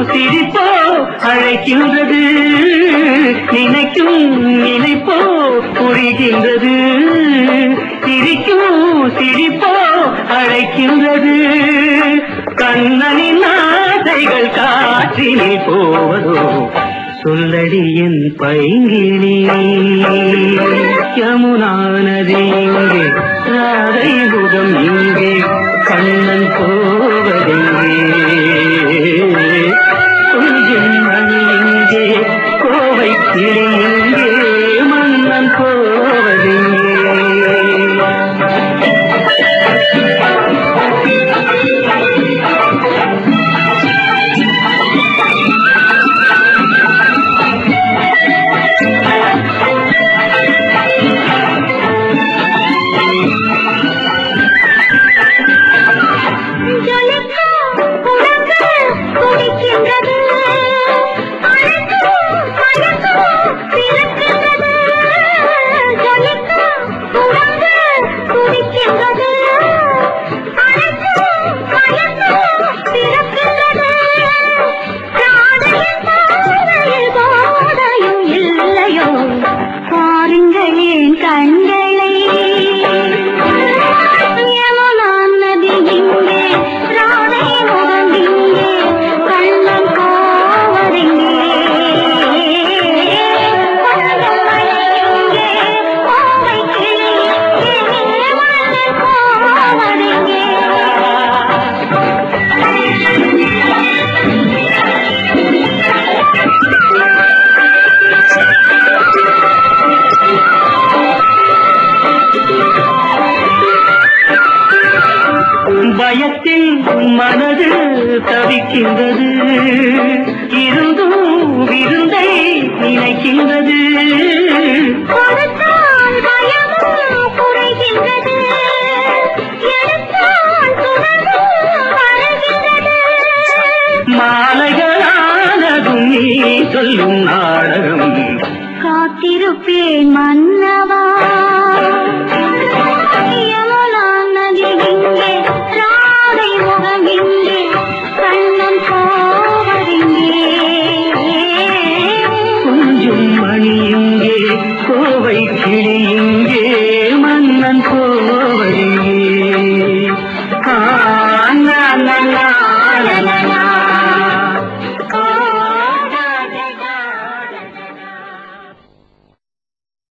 சிரிப்போ அழைக்கின்றது நினைக்கும் நினைப்போ புரிகின்றது சிரிக்கும் சிரிப்போ அழைக்கின்றது கண்ணனின் ஆசைகள் காற்றினில் போவதோ சொல்லடி என் பைங்கினி யமுனா நதி இங்கே ராதை முகம் இங்கே கண்ணன் போவதெங்கே கொஞ்சம் மணி இங்கே கோவை கிளி இங்கே மன்னன் போவதெங்கே ஜொலிக்கும் குடங்கள் துடிக்கின்றது. அழகும் அழகும் பிறக்கின்றது. ஜொலிக்கும் குடங்கள் துடிக்கின்றது. அழகும் அழகும் பிறக்கின்றது. ராதையின் பார்வையில் போதையும் இல்லையோ பாருங்கள் என் கண்களை யமுனா நதி இங்கே ராதை முகம் இங்கே கண்ணன் கோவதிங்கே கொஞ்சம் மழை இங்கே கோவை கிளி இங்கே மன்னன் கோவதிங்கே பயத்தில் மனது தவிக்கின்றது இருந்தும் விருந்தை நினைக்கின்றது கொடுத்தால் பயமும் குறைகின்றது எடுத்தால் சுடரும் வருகின்றது மாலைகளானதும் நீ சொல்லும் நாடகம் காத்திருப்பேன் மன்னவா